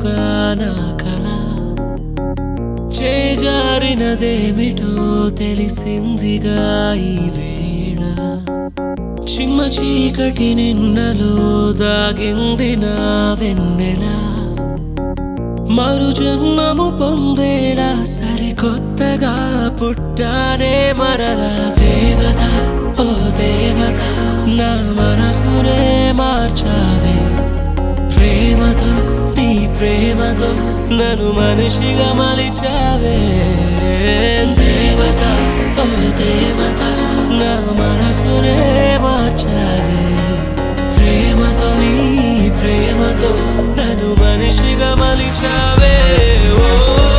నిజమా నా కల చేజారినదేమిటో తెలిసిందిగా ఈ వేళ చిమ్మ చీకటి నిన్నలో దాగింది నా వెన్నెల మరు జన్మము పొందేలా సరికొత్తగా పుట్టానే మరలా దేవత ఓ దేవత నా మనసునే మార్చావే ప్రేమతో నీ ప్రేమతో నన్ను మనిషిగా మలిచావే దేవత ఓ దేవత నా మనసునే మార్చావే ప్రేమతో నీ ప్రేమతో నన్ను మనిషిగా మలిచావే ఓ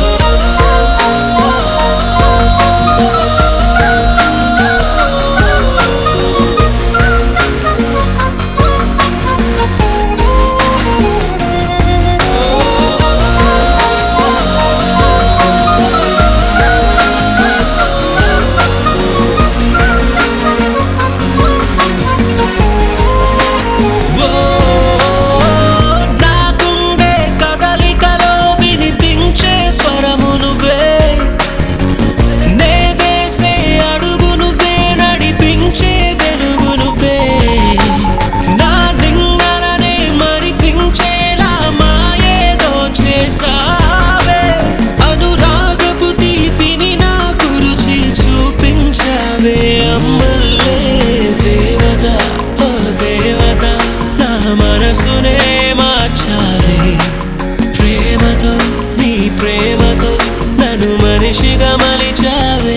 ఓ నా గుండె కదలికలో వినిపించే స్వరము నువ్వే నే వేసే అడుగు నువ్వే నడిపించే వెలుగు నువ్వే నా నిన్నలనే మరిపించేలా మాయేదో చేసావే అనురాగపు తీపిని నాకు రుచి చూపించావే అమ్మల్లే దేవత ఓ దేవత నా మనసునే మార్చావే ప్రేమతో నీ ప్రేమతో నన్ను మనిషిగా మలిచావే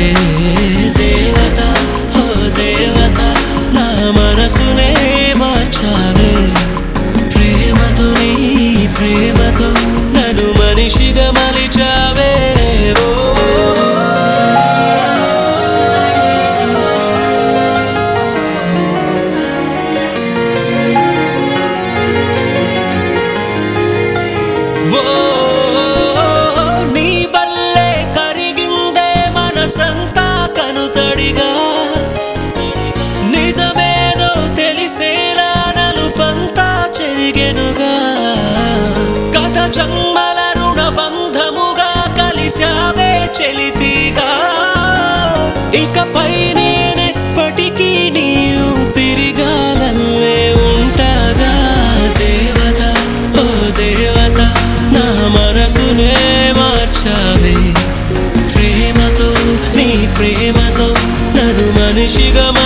దేవత ఓ దేవత నా మనసునే మార్చావే ప్రేమతో నీ ప్రేమతో నన్ను మనిషిగా మలిచావే ఓ ఓ నీ వల్లే కరిగిందే మనసంతా కనుతడిగా నిజమేదో తెలిసేలా నలుపంతా చెరిగెనుగా గత జన్మల రుణ బంధముగా కలిశావే చెలితిగా ఇకపై నేనెప్పటికీ నీ ఊపిరిగాలల్లే ఉంటాగా దేవత ఓ దేవత నా మనసునే మార్చావే ప్రేమతో నీ ప్రేమతో నన్ను మనిషిగా